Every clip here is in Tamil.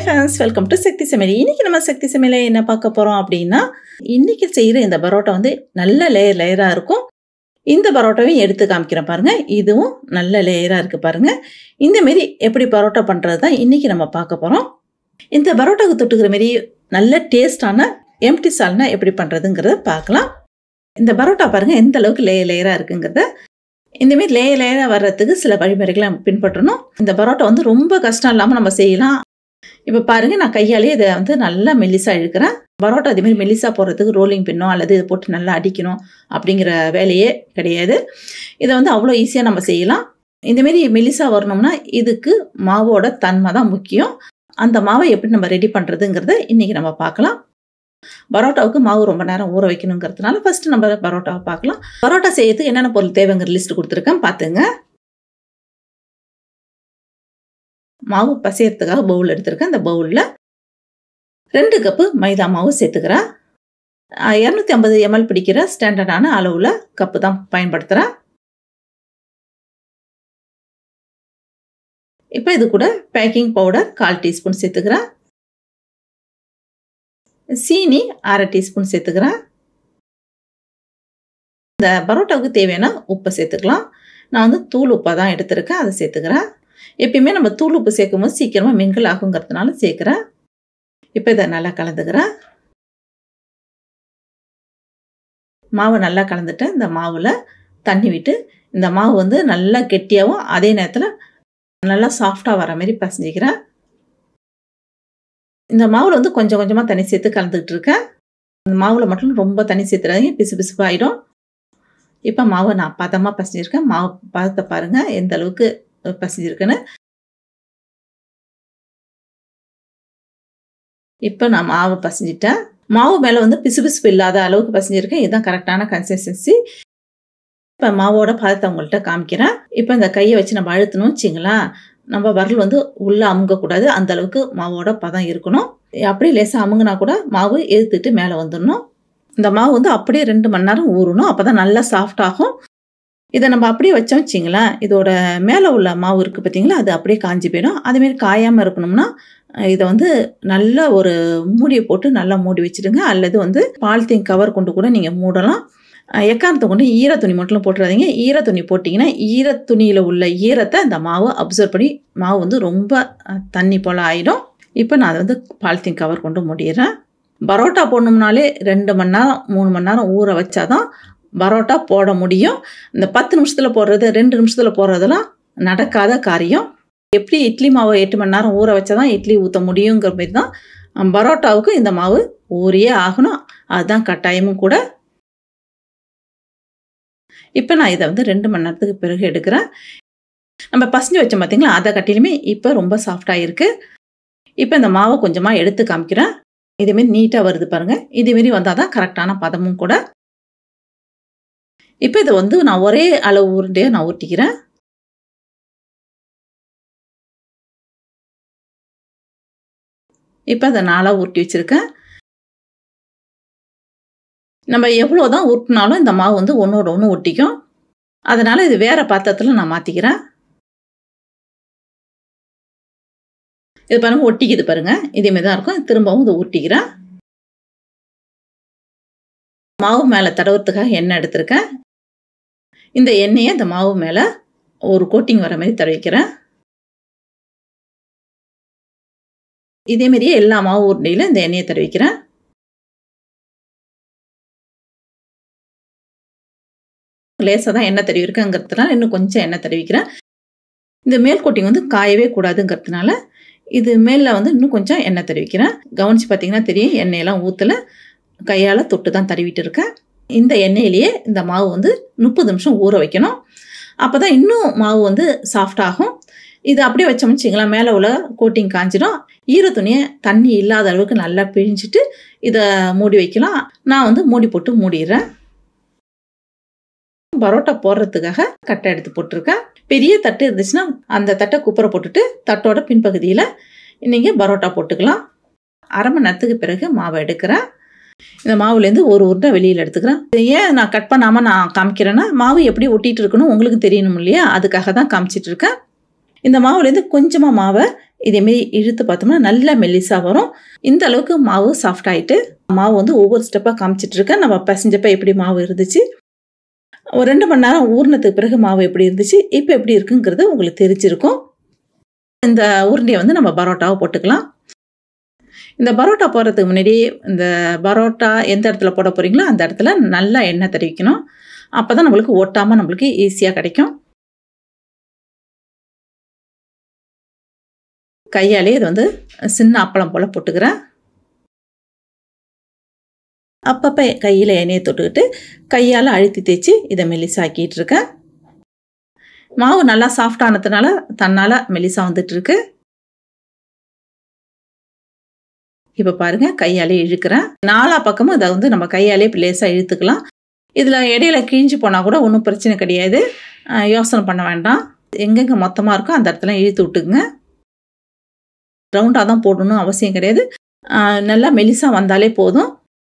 ஃப்ரெண்ட்ஸ் வெல்கம் டு சக்தி சமையல் இன்னைக்கு நம்ம சக்தி சமையல என்ன பார்க்க போகிறோம் அப்படின்னா இன்னைக்கு செய்கிற இந்த பரோட்டா வந்து நல்ல லேயர் லேயராக இருக்கும் இந்த பரோட்டாவையும் எடுத்து காமிக்கிறேன் பாருங்க இதுவும் நல்ல லேயராக இருக்குது பாருங்க இந்த மாரி எப்படி பரோட்டா பண்ணுறது தான் இன்னைக்கு நம்ம பார்க்க போகிறோம் இந்த பரோட்டாவுக்கு தொட்டுக்கிற மாரி நல்ல டேஸ்டான எம்டி சால்னா எப்படி பண்ணுறதுங்கிறத பார்க்கலாம் இந்த பரோட்டா பாருங்க எந்த அளவுக்கு லேயர் லேயராக இருக்குங்கிறத இந்தமாரி லேயர் லேயராக வர்றதுக்கு சில வழிமுறைகளை நம்ம பின்பற்றணும் இந்த பரோட்டா வந்து ரொம்ப கஷ்டம் இல்லாமல் நம்ம செய்யலாம் இப்போ பாருங்க நான் கையாலேயே இதை வந்து நல்லா மெல்லிசா இழுக்கிறேன் பரோட்டா இதேமாரி மெல்லிசா போடுறதுக்கு ரோலிங் பின்னோ அல்லது இதை போட்டு நல்லா அடிக்கணும் அப்படிங்கிற வேலையே கிடையாது இதை வந்து அவ்வளோ ஈஸியாக நம்ம செய்யலாம் இந்தமாரி மெல்லிசா வரணும்னா இதுக்கு மாவோட தன்மை தான் முக்கியம் அந்த மாவை எப்படி நம்ம ரெடி பண்ணுறதுங்கிறத இன்றைக்கி நம்ம பார்க்கலாம் பரோட்டாவுக்கு மாவு ரொம்ப நேரம் ஊற வைக்கணுங்கிறதுனால ஃபர்ஸ்ட் நம்ம பரோட்டாவை பார்க்கலாம் பரோட்டா செய்யறதுக்கு என்னென்ன பொருள் தேவைங்கிற லிஸ்ட் கொடுத்துருக்கேன் பார்த்துங்க மாவு பசையறதுக்காக பவுல் எடுத்திருக்கேன் அந்த பவுலில் ரெண்டு கப்பு மைதா மாவு சேர்த்துக்கிறேன் இரநூத்தி ஐம்பது எம்எல் பிடிக்கிற ஸ்டாண்டர்டான அளவில் கப்பு தான் பயன்படுத்துகிறேன் இப்போ இது கூட பேக்கிங் பவுடர் கால் டீஸ்பூன் சேர்த்துக்கிறேன் சீனி அரை டீஸ்பூன் சேர்த்துக்கிறேன் இந்த பரோட்டாவுக்கு தேவையான உப்பை சேர்த்துக்கலாம் நான் வந்து தூள் உப்பை தான் எடுத்திருக்கேன் அதை சேர்த்துக்கிறேன் எப்பயுமே நம்ம தூள் உப்பு சேர்க்கும் போது சீக்கிரமாக மிங்கிள் ஆகுங்கிறதுனால சேர்க்குறேன் இப்போ இதை நல்லா கலந்துக்கிறேன் மாவை நல்லா கலந்துட்டேன் இந்த மாவில் தண்ணி விட்டு இந்த மாவு வந்து நல்லா கெட்டியாகவும் அதே நேரத்தில் நல்லா சாஃப்டாக வர மாதிரி பசஞ்சிக்கிறேன் இந்த மாவில் வந்து கொஞ்சம் கொஞ்சமாக தண்ணி சேர்த்து கலந்துக்கிட்டு இருக்கேன் இந்த மாவில் மட்டும் ரொம்ப தண்ணி சேர்த்துறாதீங்க பிசு பிசுப்பாயிடும் இப்போ மாவை நான் பதமாக பசஞ்சிருக்கேன் மாவு பதத்தை பாருங்கள் எந்த அளவுக்கு பசஞ்சிருக்குன்னு இப்போ நான் மாவை பசஞ்சிட்டேன் மாவு மேலே வந்து பிசு பிசுப்பு இல்லாத அளவுக்கு பசஞ்சிருக்கேன் இதுதான் கரெக்டான கன்சிஸ்டன்சி இப்போ மாவோட பதத்தை உங்கள்கிட்ட காமிக்கிறேன் இப்போ இந்த கையை வச்சு நம்ம அழுத்தணும் வச்சிங்களா நம்ம வரல் வந்து உள்ளே அமுங்கக்கூடாது அந்த அளவுக்கு மாவோட பதம் இருக்கணும் அப்படியே லேசாக அமுங்கினா கூட மாவு எதிர்த்துட்டு மேலே வந்துடணும் இந்த மாவு வந்து அப்படியே ரெண்டு மணி நேரம் ஊறணும் அப்போ தான் நல்லா சாஃப்ட் ஆகும் இதை நம்ம அப்படியே வச்சோம் வச்சிங்களேன் இதோட மேலே உள்ள மாவு இருக்குது பார்த்தீங்களா அது அப்படியே காஞ்சி போயிடும் அதேமாரி காயாமல் இருக்கணும்னா இதை வந்து நல்ல ஒரு மூடியை போட்டு நல்லா மூடி வச்சுடுங்க அல்லது வந்து பாலித்தீன் கவர் கொண்டு கூட நீங்கள் மூடலாம் எக்காரணத்தை கொண்டு ஈர துணி மட்டும் போட்டுறாதீங்க ஈர துணி போட்டிங்கன்னா ஈர துணியில் உள்ள ஈரத்தை அந்த மாவு அப்சர்வ் பண்ணி மாவு வந்து ரொம்ப தண்ணி போல் ஆகிடும் இப்போ நான் அதை வந்து பாலித்தீன் கவர் கொண்டு முடிகிறேன் பரோட்டா போடணும்னாலே ரெண்டு மணி நேரம் மூணு மணி நேரம் ஊற வச்சாதான் பரோட்டா போட முடியும் இந்த பத்து நிமிஷத்தில் போடுறது ரெண்டு நிமிஷத்தில் போடுறதெல்லாம் நடக்காத காரியம் எப்படி இட்லி மாவை எட்டு மணி நேரம் ஊற வச்சா தான் இட்லி ஊற்ற முடியுங்கிற மாதிரி தான் பரோட்டாவுக்கு இந்த மாவு ஊறியே ஆகணும் அதுதான் கட்டாயமும் கூட இப்போ நான் இதை வந்து ரெண்டு மணி நேரத்துக்கு பிறகு எடுக்கிறேன் நம்ம பசஞ்சு வச்சோம் பார்த்தீங்களா அதை கட்டிலுமே இப்போ ரொம்ப சாஃப்டாக இருக்குது இப்போ இந்த மாவை கொஞ்சமாக எடுத்து காமிக்கிறேன் இதேமாரி நீட்டாக வருது பாருங்கள் இதேமாரி வந்தால் தான் கரெக்டான பதமும் கூட இப்போ இதை வந்து நான் ஒரே அளவு உருண்டையாக நான் ஊட்டிக்கிறேன் இப்போ அதை நாளாக உருட்டி வச்சுருக்கேன் நம்ம எவ்வளோ தான் உருட்டினாலும் இந்த மாவு வந்து ஒன்றோட ஒன்று ஒட்டிக்கும் அதனால் இது வேறு பாத்திரத்தில் நான் மாற்றிக்கிறேன் இது பாருங்கள் ஒட்டிக்குது பாருங்கள் இதேமாரி தான் இருக்கும் திரும்பவும் இதை ஊட்டிக்கிறேன் மாவு மேலே தடவுறதுக்காக எண்ணெய் எடுத்திருக்கேன் இந்த எண்ணெயை இந்த மாவு மேலே ஒரு கோட்டிங் வர மாதிரி தடவிக்கிறேன் இதேமாரியே எல்லா மாவு உருண்டையிலும் இந்த எண்ணெயை தடவிக்கிறேன் லேசாக தான் எண்ணெய் தடவிருக்கேங்கிறதுனால இன்னும் கொஞ்சம் எண்ணெய் தடவிக்கிறேன் இந்த மேல் கோட்டிங் வந்து காயவே கூடாதுங்கிறதுனால இது மேலில் வந்து இன்னும் கொஞ்சம் எண்ணெய் தடவிக்கிறேன் கவனித்து பார்த்தீங்கன்னா தெரியும் எண்ணெயெல்லாம் ஊற்றலை கையால் தொட்டு தான் தடவிட்டு இருக்கேன் இந்த எண்ணெயிலேயே இந்த மாவு வந்து முப்பது நிமிஷம் ஊற வைக்கணும் அப்போ தான் இன்னும் மாவு வந்து சாஃப்ட் ஆகும் இது அப்படியே வச்சோம்னு வச்சிங்களேன் மேலே உள்ள கோட்டிங் காஞ்சிடும் ஈர துணியை தண்ணி இல்லாத அளவுக்கு நல்லா பிழிஞ்சிட்டு இதை மூடி வைக்கலாம் நான் வந்து மூடி போட்டு மூடிடுறேன் பரோட்டா போடுறதுக்காக கட்டை எடுத்து போட்டிருக்கேன் பெரிய தட்டு இருந்துச்சுன்னா அந்த தட்டை குப்பரை போட்டுட்டு தட்டோட பின்பகுதியில் நீங்கள் பரோட்டா போட்டுக்கலாம் அரை மணி நேரத்துக்கு பிறகு மாவை எடுக்கிறேன் இந்த மாவுலேருந்து ஒரு உருண்டை வெளியில் எடுத்துக்கிறேன் ஏன் நான் கட் பண்ணாமல் நான் காமிக்கிறேன்னா மாவு எப்படி ஒட்டிகிட்டு இருக்கணும் உங்களுக்கு தெரியணும் இல்லையா அதுக்காக தான் காமிச்சிட்டு இருக்கேன் இந்த மாவுலேருந்து கொஞ்சமாக மாவை இதேமாரி இழுத்து பார்த்தோம்னா நல்லா மெல்லிஸாக வரும் இந்த அளவுக்கு மாவு சாஃப்ட் ஆகிட்டு மாவு வந்து ஒவ்வொரு ஸ்டெப்பாக காமிச்சிட்டு இருக்கேன் நம்ம பசஞ்சப்போ எப்படி மாவு இருந்துச்சு ஒரு ரெண்டு மணி நேரம் ஊறினதுக்கு பிறகு மாவு எப்படி இருந்துச்சு இப்போ எப்படி இருக்குங்கிறது உங்களுக்கு தெரிஞ்சிருக்கும் இந்த உருண்டையை வந்து நம்ம பரோட்டாவை போட்டுக்கலாம் இந்த பரோட்டா போடுறதுக்கு முன்னாடி இந்த பரோட்டா எந்த இடத்துல போட போகிறீங்களோ அந்த இடத்துல நல்லா எண்ணெய் தடவிக்கணும் அப்போ தான் நம்மளுக்கு ஒட்டாமல் நம்மளுக்கு ஈஸியாக கிடைக்கும் கையாலே இது வந்து சின்ன அப்பளம் போல் போட்டுக்கிறேன் அப்பப்போ கையில் எண்ணெயை தொட்டுக்கிட்டு கையால் அழுத்தி தேய்ச்சி இதை மெலிசாக்கிட்டு இருக்கேன் மாவு நல்லா சாஃப்டானதுனால தன்னால் மெலிசா வந்துட்டுருக்கு இப்போ பாருங்கள் கையாலே இழுக்கிறேன் நாலா பக்கமும் இதை வந்து நம்ம கையாலே லேசாக இழுத்துக்கலாம் இதில் இடையில கிழிஞ்சு போனால் கூட ஒன்றும் பிரச்சனை கிடையாது யோசனை பண்ண வேண்டாம் எங்கெங்கே மொத்தமாக இருக்கோ அந்த இடத்துல இழுத்து விட்டுக்குங்க ரவுண்டாக தான் போடணும் அவசியம் கிடையாது நல்லா மெலிசாக வந்தாலே போதும்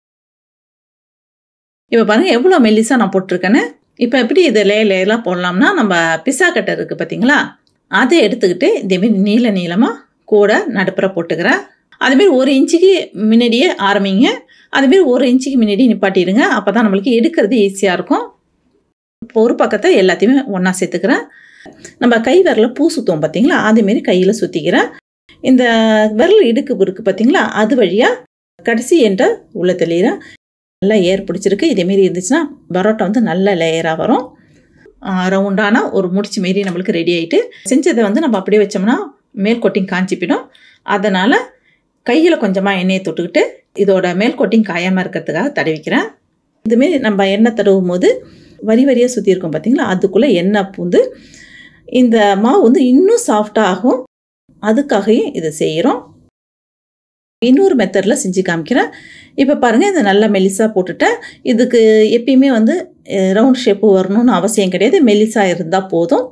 இப்போ பாருங்கள் எவ்வளோ மெல்லிஸாக நான் போட்டிருக்கேன்னு இப்போ எப்படி இதை லே லேயராக போடலாம்னா நம்ம பிசா கட்டை இருக்குது பார்த்தீங்களா அதை எடுத்துக்கிட்டு இதேமாரி நீள நீளமாக கூட நடுப்புற போட்டுக்கிறேன் அதுமாரி ஒரு இன்ச்சுக்கு முன்னாடியே ஆரம்பிங்க அதுமாரி ஒரு இன்ச்சுக்கு முன்னாடி நிப்பாட்டிடுங்க அப்போ தான் நம்மளுக்கு எடுக்கிறது ஈஸியாக இருக்கும் இப்போ ஒரு பக்கத்தை எல்லாத்தையுமே ஒன்றா சேர்த்துக்கிறேன் நம்ம கை விரல பூ சுற்றுவோம் பார்த்தீங்களா அதுமாரி கையில் சுற்றிக்கிறேன் இந்த விரல் இடுக்கு இருக்குது பார்த்தீங்களா அது வழியாக கடைசி என்ற உள்ள தெளிகிறேன் நல்லா ஏர் பிடிச்சிருக்கு இதேமாரி இருந்துச்சுன்னா பரோட்டா வந்து நல்ல லேயராக வரும் ரவுண்டான ஒரு முடிச்சு மாரி நம்மளுக்கு ரெடி ஆகிட்டு செஞ்சதை வந்து நம்ம அப்படியே வச்சோம்னா மேல் கோட்டிங் காஞ்சி போயிடும் அதனால் கையில் கொஞ்சமாக எண்ணெயை தொட்டுக்கிட்டு இதோட மேல் கோட்டிங் காயாமல் இருக்கிறதுக்காக தடவிக்கிறேன் இதுமாரி நம்ம எண்ணெய் தடவும் போது வரி வரியாக சுற்றி இருக்கும் பார்த்தீங்களா அதுக்குள்ளே எண்ணெய் பூந்து இந்த மாவு வந்து இன்னும் சாஃப்டாக ஆகும் அதுக்காகவும் இதை செய்கிறோம் இன்னொரு மெத்தடில் செஞ்சு காமிக்கிறேன் இப்போ பாருங்கள் இதை நல்லா மெலிசாக போட்டுட்டேன் இதுக்கு எப்பயுமே வந்து ரவுண்ட் ஷேப்பு வரணும்னு அவசியம் கிடையாது மெலிசாக இருந்தால் போதும்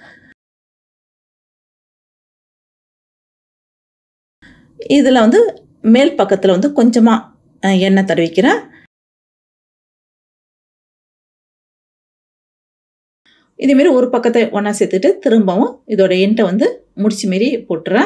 இதில் வந்து மேல் பக்கத்தில் வந்து கொஞ்சமாக எண்ணெய் தடவிக்கிறேன் இதேமாரி ஒரு பக்கத்தை ஒன்றா சேர்த்துட்டு திரும்பவும் இதோட எண்டை வந்து முடிச்சு மாரி போட்டுறேன்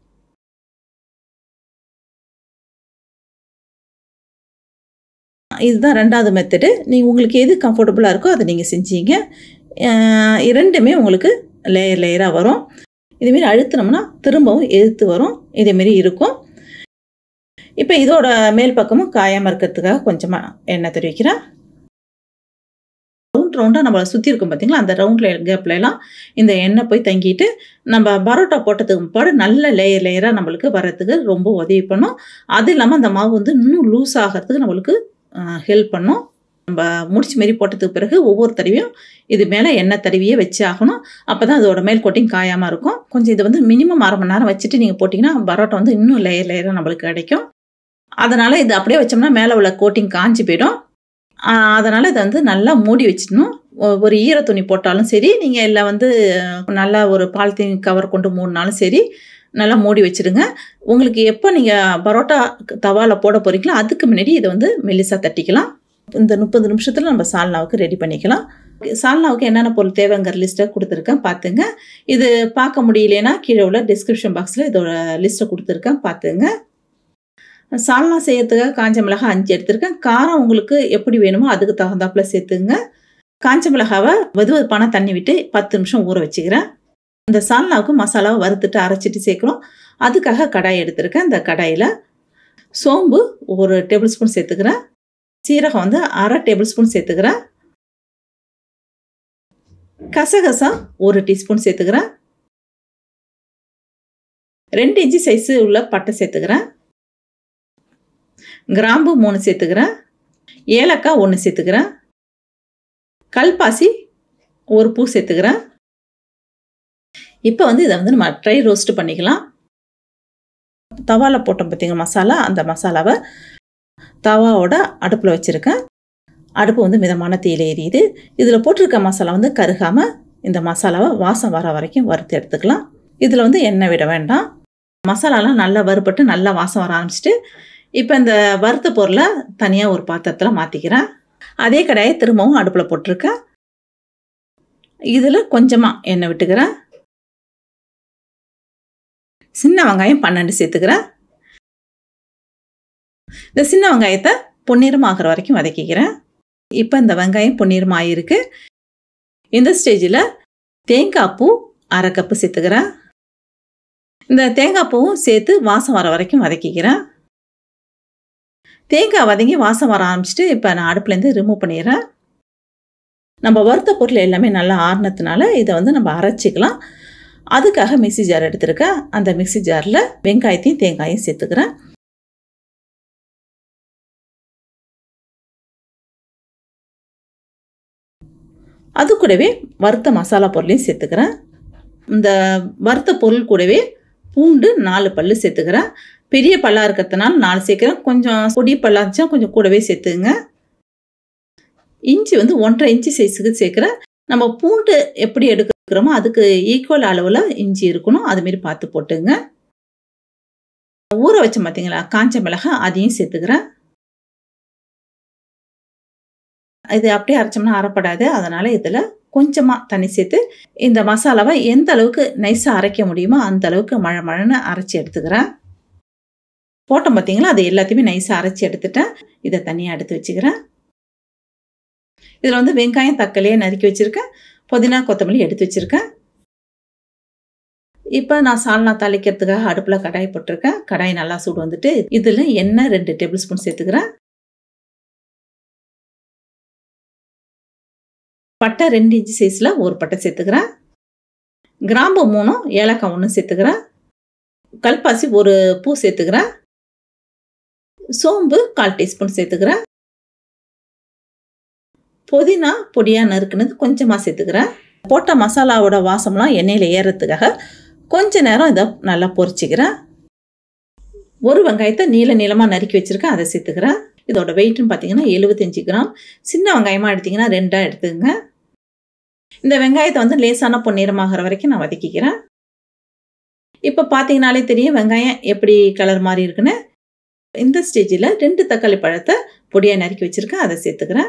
இதுதான் ரெண்டாவது மெத்தடு நீங்கள் உங்களுக்கு எது கம்ஃபர்டபுளாக இருக்கோ அதை நீங்கள் செஞ்சீங்க இரண்டுமே உங்களுக்கு லேயர் லேயராக வரும் இதுமாரி அழுத்தினோம்னா திரும்பவும் எதிர்த்து வரும் இதேமாரி இருக்கும் இப்போ இதோட மேல் பக்கமும் காயாமல் இருக்கிறதுக்காக கொஞ்சமாக எண்ணெய் தெரிவிக்கிறேன் ரவுண்ட் ரவுண்டாக நம்மளை சுற்றி இருக்கும் பார்த்தீங்களா அந்த ரவுண்டில் கேப்லலாம் இந்த எண்ணெய் போய் தங்கிட்டு நம்ம பரோட்டா போட்டதுக்கு பாடு நல்ல லேயர் லேயராக நம்மளுக்கு வரத்துக்கு ரொம்ப உதவி பண்ணும் அது இல்லாமல் அந்த மாவு வந்து இன்னும் லூஸ் ஆகிறதுக்கு நம்மளுக்கு ஹெல்ப் பண்ணும் நம்ம முடிச்சு மாரி போட்டதுக்கு பிறகு ஒவ்வொரு தடவையும் இது மேலே எண்ணெய் தடவியே வச்சு ஆகணும் அப்போ தான் அதோட மேல் கோட்டிங் காயாமல் இருக்கும் கொஞ்சம் இது வந்து மினிமம் அரை மணி நேரம் வச்சுட்டு நீங்கள் போட்டிங்கன்னா பரோட்டா வந்து இன்னும் லேயர் லேயராக நம்மளுக்கு கிடைக்கும் அதனால் இது அப்படியே வச்சோம்னா மேலே உள்ள கோட்டிங் காஞ்சி போயிடும் அதனால் இதை வந்து நல்லா மூடி வச்சிடணும் ஒரு ஈர துணி போட்டாலும் சரி நீங்கள் இல்லை வந்து நல்லா ஒரு பாலித்தீன் கவர் கொண்டு மூடினாலும் சரி நல்லா மூடி வச்சுருங்க உங்களுக்கு எப்போ நீங்கள் பரோட்டா தவாவில் போட போகிறீங்களோ அதுக்கு முன்னாடி இதை வந்து மெல்லிசாக தட்டிக்கலாம் இந்த முப்பது நிமிஷத்தில் நம்ம சால்னாவுக்கு ரெடி பண்ணிக்கலாம் சால்னாவுக்கு என்னென்ன பொருள் தேவைங்கிற லிஸ்ட்டை கொடுத்துருக்கேன் பார்த்துங்க இது பார்க்க முடியலனா கீழே உள்ள டிஸ்கிரிப்ஷன் பாக்ஸில் இதோட லிஸ்ட்டை கொடுத்துருக்கேன் பார்த்துங்க சால்னா செய்யறதுக்காக காஞ்ச மிளகாய் அஞ்சு எடுத்திருக்கேன் காரம் உங்களுக்கு எப்படி வேணுமோ அதுக்கு தகுந்தாப்புல சேர்த்துங்க காஞ்ச மிளகாவை வெது வெதுப்பான தண்ணி விட்டு பத்து நிமிஷம் ஊற வச்சுக்கிறேன் இந்த சால்னாவுக்கு மசாலாவை வறுத்துட்டு அரைச்சிட்டு சேர்க்குறோம் அதுக்காக கடாய் எடுத்திருக்கேன் இந்த கடாயில் சோம்பு ஒரு டேபிள் ஸ்பூன் சேர்த்துக்கிறேன் சீரகம் வந்து அரை டேபிள் ஸ்பூன் சேர்த்துக்கிறேன் கசகசா ஒரு டீஸ்பூன் சேர்த்துக்கிறேன் ரெண்டு இன்ச்சு சைஸு உள்ள பட்டை சேர்த்துக்கிறேன் கிராம்பு மூணு சேர்த்துக்கிறேன் ஏலக்காய் ஒன்று சேர்த்துக்கிறேன் கல்பாசி ஒரு பூ சேர்த்துக்கிறேன் இப்போ வந்து இதை வந்து நம்ம ட்ரை ரோஸ்ட் பண்ணிக்கலாம் தவாவில் போட்டோம் பார்த்தீங்க மசாலா அந்த மசாலாவை தவாவோட அடுப்பில் வச்சுருக்கேன் அடுப்பு வந்து மிதமான தீயில எரியுது இதில் போட்டிருக்க மசாலா வந்து கருகாமல் இந்த மசாலாவை வாசம் வர வரைக்கும் வறுத்து எடுத்துக்கலாம் இதில் வந்து எண்ணெய் விட வேண்டாம் மசாலாலாம் நல்லா வறுபட்டு நல்லா வாசம் வர ஆரம்பிச்சிட்டு இப்போ இந்த வறுத்த பொருளை தனியாக ஒரு பாத்திரத்தில் மாற்றிக்கிறேன் அதே கடாயை திரும்பவும் அடுப்பில் போட்டிருக்கேன் இதில் கொஞ்சமாக எண்ணெய் விட்டுக்கிறேன் சின்ன வெங்காயம் பன்னெண்டு சேர்த்துக்கிறேன் இந்த சின்ன வெங்காயத்தை பொன்னிறம் ஆகிற வரைக்கும் வதக்கிக்கிறேன் இப்போ இந்த வெங்காயம் பொன்னிறம் ஆகிருக்கு இந்த ஸ்டேஜில் தேங்காய் பூ அரை கப்பு சேர்த்துக்கிறேன் இந்த தேங்காய் பூவும் சேர்த்து வாசம் வர வரைக்கும் வதக்கிக்கிறேன் தேங்காய் வதங்கி வாசம் வர ஆரம்பிச்சிட்டு இப்போ நான் அடுப்புலேருந்து ரிமூவ் பண்ணிடுறேன் நம்ம வறுத்த பொருள் எல்லாமே நல்லா ஆறுனதுனால இதை வந்து நம்ம அரைச்சிக்கலாம் அதுக்காக மிக்சி ஜார் எடுத்திருக்கேன் அந்த மிக்சி ஜாரில் வெங்காயத்தையும் தேங்காயும் சேர்த்துக்கிறேன் அது கூடவே வறுத்த மசாலா பொருளையும் சேர்த்துக்கிறேன் இந்த வறுத்த பொருள் கூடவே பூண்டு நாலு பல் சேர்த்துக்கிறேன் பெரிய பல்லாக இருக்கிறதுனால நாலு சேர்க்குறேன் கொஞ்சம் பொடி பல்லாக இருந்துச்சுன்னா கொஞ்சம் கூடவே சேர்த்துங்க இஞ்சி வந்து ஒன்றரை இன்ச்சு சைஸுக்கு சேர்க்குறேன் நம்ம பூண்டு எப்படி எடுக்கிறோமோ அதுக்கு ஈக்குவல் அளவில் இஞ்சி இருக்கணும் அதுமாரி பார்த்து போட்டுங்க ஊற வச்ச பார்த்தீங்களா காஞ்ச மிளகாய் அதையும் சேர்த்துக்கிறேன் இது அப்படியே அரைச்சோம்னா அரைப்படாது அதனால் இதில் கொஞ்சமாக தண்ணி சேர்த்து இந்த மசாலாவை எந்த அளவுக்கு நைஸாக அரைக்க முடியுமோ அந்த அளவுக்கு மழை மழைன்னு அரைச்சி எடுத்துக்கிறேன் போட்டோம் பார்த்தீங்களா அது எல்லாத்தையுமே நைஸாக அரைச்சி எடுத்துட்டேன் இதை தனியாக எடுத்து வச்சுக்கிறேன் இதில் வந்து வெங்காயம் தக்காளியை நறுக்கி வச்சுருக்கேன் புதினா கொத்தமல்லி எடுத்து வச்சுருக்கேன் இப்போ நான் சால்னா தாளிக்கிறதுக்காக அடுப்பில் கடாய் போட்டிருக்கேன் கடாய் நல்லா சூடு வந்துட்டு இதில் எண்ணெய் ரெண்டு டேபிள் ஸ்பூன் சேர்த்துக்கிறேன் பட்டை ரெண்டு இன்ச்சு சைஸில் ஒரு பட்டை சேர்த்துக்கிறேன் கிராம்பு மூணும் ஏலக்காய் ஒன்று சேர்த்துக்கிறேன் கல்பாசி ஒரு பூ சேர்த்துக்கிறேன் சோம்பு கால் டீஸ்பூன் சேர்த்துக்கிறேன் புதினா பொடியாக நறுக்குனது கொஞ்சமாக சேர்த்துக்கிறேன் போட்ட மசாலாவோட வாசம்லாம் எண்ணெயில் ஏறத்துக்காக கொஞ்ச நேரம் இதை நல்லா பொரிச்சிக்கிறேன் ஒரு வெங்காயத்தை நீள நீளமாக நறுக்கி வச்சுருக்கேன் அதை சேர்த்துக்கிறேன் இதோட வெயிட்னு பார்த்தீங்கன்னா எழுபத்தஞ்சி கிராம் சின்ன வெங்காயமாக எடுத்திங்கன்னா ரெண்டாக எடுத்துங்க இந்த வெங்காயத்தை வந்து லேசான பொன்னிறமாகிற வரைக்கும் நான் வதக்கிக்கிறேன் இப்போ பார்த்தீங்கனாலே தெரியும் வெங்காயம் எப்படி கலர் மாதிரி இருக்குன்னு இந்த ஸ்டேஜில் ரெண்டு தக்காளி பழத்தை பொடியாக நறுக்கி வச்சுருக்கேன் அதை சேர்த்துக்கிறேன்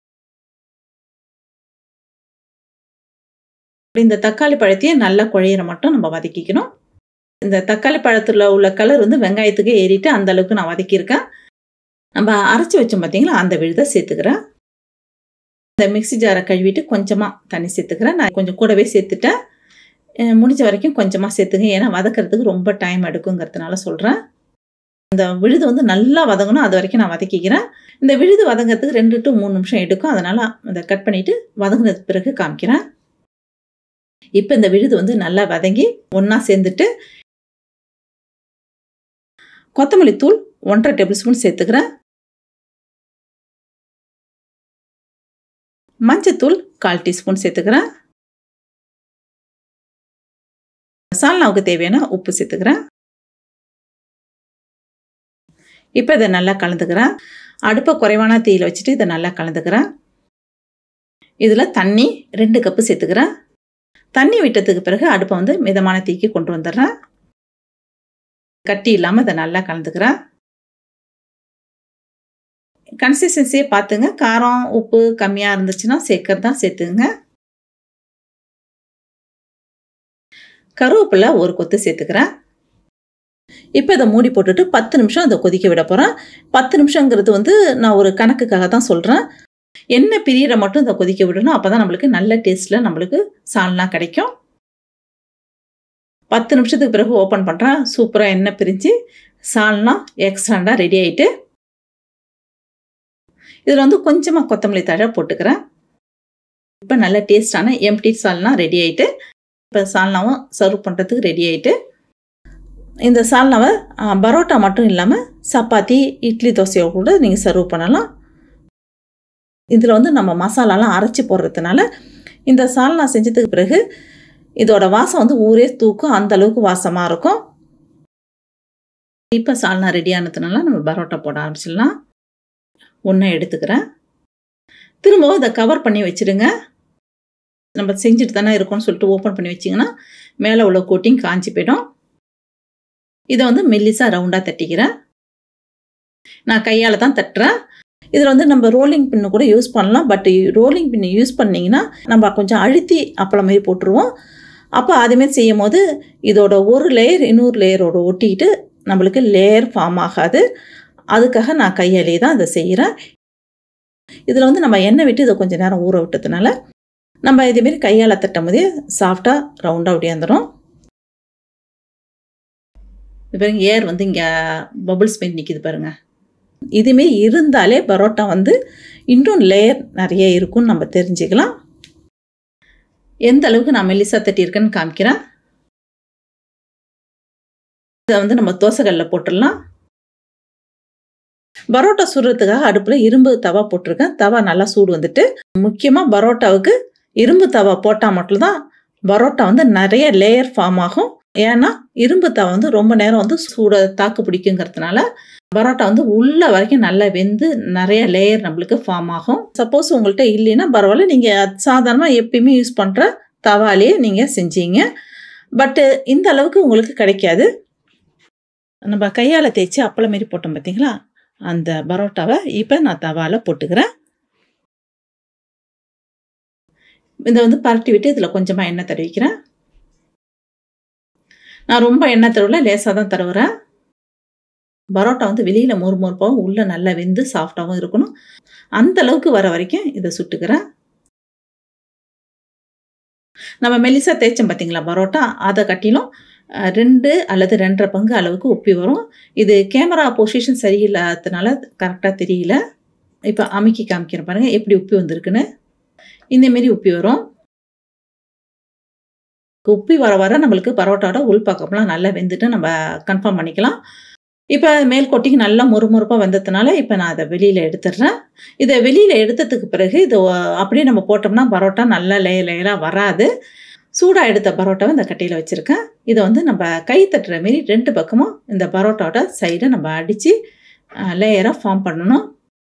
இந்த தக்காளி பழத்தையும் நல்லா குழையிற மட்டும் நம்ம வதக்கிக்கணும் இந்த தக்காளி பழத்தில் உள்ள கலர் வந்து வெங்காயத்துக்கு ஏறிட்டு அந்த அளவுக்கு நான் வதக்கியிருக்கேன் நம்ம அரைச்சி வச்சோம் பார்த்தீங்களா அந்த விழுதை சேர்த்துக்கிறேன் இந்த மிக்சி ஜாரை கழுவிட்டு கொஞ்சமாக தண்ணி சேர்த்துக்கிறேன் நான் கொஞ்சம் கூடவே சேர்த்துட்டேன் முடிஞ்ச வரைக்கும் கொஞ்சமாக சேர்த்துங்க ஏன்னா வதக்கிறதுக்கு ரொம்ப டைம் எடுக்குங்கிறதுனால சொல்கிறேன் இந்த விழுது வந்து நல்லா வதங்கணும் அது வரைக்கும் நான் வதக்கிக்கிறேன் இந்த விழுது வதங்கிறதுக்கு ரெண்டு டு மூணு நிமிஷம் எடுக்கும் அதனால் அதை கட் பண்ணிவிட்டு வதங்கினது பிறகு காமிக்கிறேன் இப்போ இந்த விழுது வந்து நல்லா வதங்கி ஒன்றா சேர்ந்துட்டு கொத்தமல்லி தூள் ஒன்றரை டேபிள் ஸ்பூன் சேர்த்துக்கிறேன் மஞ்சத்தூள் கால் டீஸ்பூன் சேர்த்துக்கிறேன் சால்னாவுக்கு தேவையான உப்பு சேர்த்துக்கிறேன் இப்போ இதை நல்லா கலந்துக்கிறேன் அடுப்பை குறைவான தீயில் வச்சுட்டு இதை நல்லா கலந்துக்கிறேன் இதில் தண்ணி ரெண்டு கப்பு சேர்த்துக்கிறேன் தண்ணி விட்டதுக்கு பிறகு அடுப்பை வந்து மிதமான தீக்கு கொண்டு வந்துடுறேன் கட்டி இல்லாமல் இதை நல்லா கலந்துக்கிறேன் கன்சிஸ்டன்சியை பார்த்துங்க காரம் உப்பு கம்மியாக இருந்துச்சுன்னா சேர்க்கறதா சேர்த்துங்க கருவேப்பிலை ஒரு கொத்து சேர்த்துக்கிறேன் இப்போ இதை மூடி போட்டுட்டு பத்து நிமிஷம் அதை கொதிக்க விட போகிறேன் பத்து நிமிஷங்கிறது வந்து நான் ஒரு கணக்குக்காக தான் சொல்கிறேன் எண்ணெய் பிரியிற மட்டும் இதை கொதிக்க விடணும் அப்போ தான் நம்மளுக்கு நல்ல டேஸ்ட்டில் நம்மளுக்கு சால்னா கிடைக்கும் பத்து நிமிஷத்துக்கு பிறகு ஓப்பன் பண்ணுறேன் சூப்பராக எண்ணெய் பிரிஞ்சு சால்னா எக்ஸ்ட்ராண்டாக ரெடி ஆகிட்டு இதில் வந்து கொஞ்சமாக கொத்தமல்லி தழை போட்டுக்கிறேன் இப்போ நல்ல டேஸ்டான எம்டி சால்னா ரெடி ஆகிட்டு இப்போ சால்னாவும் சர்வ் பண்ணுறதுக்கு ரெடி ஆகிட்டு இந்த சால்னாவை பரோட்டா மட்டும் இல்லாமல் சப்பாத்தி இட்லி தோசையோ கூட நீங்கள் சர்வ் பண்ணலாம் இதில் வந்து நம்ம மசாலாலாம் அரைச்சி போடுறதுனால இந்த சால்னா செஞ்சதுக்கு பிறகு இதோட வாசம் வந்து ஊரே தூக்கும் அந்த அளவுக்கு வாசமாக இருக்கும் இப்போ சால்னா ரெடி ஆனதுனால நம்ம பரோட்டா போட ஆரம்பிச்சிடலாம் ஒன்றை எடுத்துக்கிறேன் திரும்பவும் இதை கவர் பண்ணி வச்சுடுங்க நம்ம செஞ்சுட்டு தானே இருக்கோம்னு சொல்லிட்டு ஓப்பன் பண்ணி வச்சிங்கன்னா மேலே உள்ள கோட்டிங் காஞ்சி போயிடும் இதை வந்து மெல்லிஸாக ரவுண்டாக தட்டிக்கிறேன் நான் கையால் தான் தட்டுறேன் இதில் வந்து நம்ம ரோலிங் பின்னு கூட யூஸ் பண்ணலாம் பட் ரோலிங் பின்னு யூஸ் பண்ணிங்கன்னா நம்ம கொஞ்சம் அழுத்தி அப்பளம் மாதிரி போட்டுருவோம் அப்போ அதுமாரி செய்யும் போது இதோட ஒரு லேயர் இன்னொரு லேயரோட ஒட்டிக்கிட்டு நம்மளுக்கு லேயர் ஃபார்ம் ஆகாது அதுக்காக நான் கையாலேயே தான் இதை செய்கிறேன் இதில் வந்து நம்ம எண்ணெய் விட்டு இதை கொஞ்சம் நேரம் ஊற விட்டதுனால நம்ம இதேமாரி கையால் தட்டும் போதே சாஃப்டாக ரவுண்டாக ஒடியாந்துடும் பாருங்க ஏர் வந்து இங்கே பபுள்ஸ் மாரி நிற்கிது பாருங்க இதுமாரி இருந்தாலே பரோட்டா வந்து இன்னும் லேயர் நிறைய இருக்கும்னு நம்ம தெரிஞ்சுக்கலாம் எந்த அளவுக்கு நான் மெல்லிசா தட்டியிருக்கேன்னு காமிக்கிறேன் இதை வந்து நம்ம தோசைக்கல்லில் போட்டுடலாம் பரோட்டா சுடுறதுக்காக அடுப்பில் இரும்பு தவா போட்டிருக்கேன் தவா நல்லா சூடு வந்துட்டு முக்கியமாக பரோட்டாவுக்கு இரும்பு தவா போட்டால் மட்டும்தான் பரோட்டா வந்து நிறைய லேயர் ஃபார்ம் ஆகும் ஏன்னா இரும்பு தவா வந்து ரொம்ப நேரம் வந்து சூட தாக்கு பிடிக்குங்கிறதுனால பரோட்டா வந்து உள்ள வரைக்கும் நல்லா வெந்து நிறைய லேயர் நம்மளுக்கு ஃபார்ம் ஆகும் சப்போஸ் உங்கள்கிட்ட இல்லைன்னா பரவாயில்ல நீங்கள் சாதாரணமாக எப்பயுமே யூஸ் பண்ணுற தவாலேயே நீங்கள் செஞ்சீங்க பட்டு இந்த அளவுக்கு உங்களுக்கு கிடைக்காது நம்ம கையால் தேய்ச்சி அப்பளம் மாரி போட்டோம் பார்த்தீங்களா அந்த பரோட்டாவை இப்போ நான் தவாவில் போட்டுக்கிறேன் இதை வந்து பரட்டி விட்டு இதில் கொஞ்சமாக எண்ணெய் தடவிக்கிறேன் நான் ரொம்ப எண்ணெய் தடவல லேசாக தான் தடவுறேன் பரோட்டா வந்து வெளியில் மொறு மொறுப்பாகவும் உள்ளே நல்லா வெந்து சாஃப்டாகவும் இருக்கணும் அந்த அளவுக்கு வர வரைக்கும் இதை சுட்டுக்கிறேன் நம்ம மெலிசா தேய்ச்சோம் பார்த்தீங்களா பரோட்டா அதை கட்டிலும் ரெண்டு அல்லது ரெண்டரை பங்கு அளவுக்கு உப்பி வரும் இது கேமரா பொசிஷன் சரியில்லாததுனால கரெக்டாக தெரியல இப்போ அமுக்கி காமிக்கிறேன் பாருங்கள் எப்படி உப்பி வந்திருக்குன்னு இந்தமாரி உப்பி வரும் உப்பி வர வர நம்மளுக்கு பரோட்டாவோட உள்பக்கம்லாம் நல்லா வெந்துட்டு நம்ம கன்ஃபார்ம் பண்ணிக்கலாம் இப்போ மேல் கொட்டிக்கு நல்லா முறுமுறுப்பாக வந்ததுனால இப்போ நான் அதை வெளியில் எடுத்துடுறேன் இதை வெளியில் எடுத்ததுக்கு பிறகு இது அப்படியே நம்ம போட்டோம்னா பரோட்டா நல்லா லேயர் லேயராக வராது சூடாக எடுத்த பரோட்டாவை இந்த கட்டையில் வச்சுருக்கேன் இதை வந்து நம்ம கை தட்டுற மாரி ரெண்டு பக்கமும் இந்த பரோட்டாவோட சைடை நம்ம அடித்து லேயராக ஃபார்ம் பண்ணணும்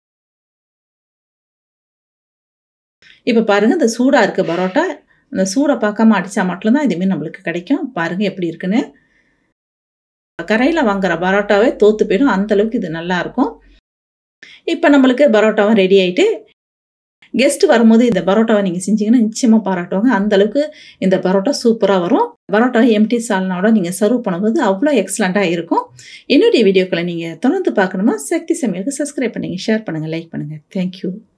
இப்போ பாருங்கள் இந்த சூடாக இருக்க பரோட்டா இந்த சூடை பார்க்காம அடித்தா மட்டும்தான் இதுமாரி நம்மளுக்கு கிடைக்கும் பாருங்கள் எப்படி இருக்குன்னு கரையில் வாங்குற பரோட்டாவே தோற்று போயிடும் அந்தளவுக்கு இது நல்லாயிருக்கும் இப்போ நம்மளுக்கு பரோட்டாவும் ரெடி ஆகிட்டு கெஸ்ட் வரும்போது இந்த பரோட்டாவை நீங்கள் செஞ்சீங்கன்னா நிச்சயமாக பாராட்டுவாங்க அந்த அளவுக்கு இந்த பரோட்டா சூப்பராக வரும் பரோட்டாவை எம்டி சால்னாவோட நீங்கள் சர்வ் பண்ணும்போது அவ்வளோ எக்ஸலண்ட்டாக இருக்கும் என்னுடைய வீடியோக்களை நீங்கள் தொடர்ந்து பார்க்கணுமா சக்தி சமையலுக்கு சப்ஸ்கிரைப் பண்ணுங்கள் ஷேர் பண்ணுங்கள் லைக் பண்ணுங்கள் தேங்க்யூ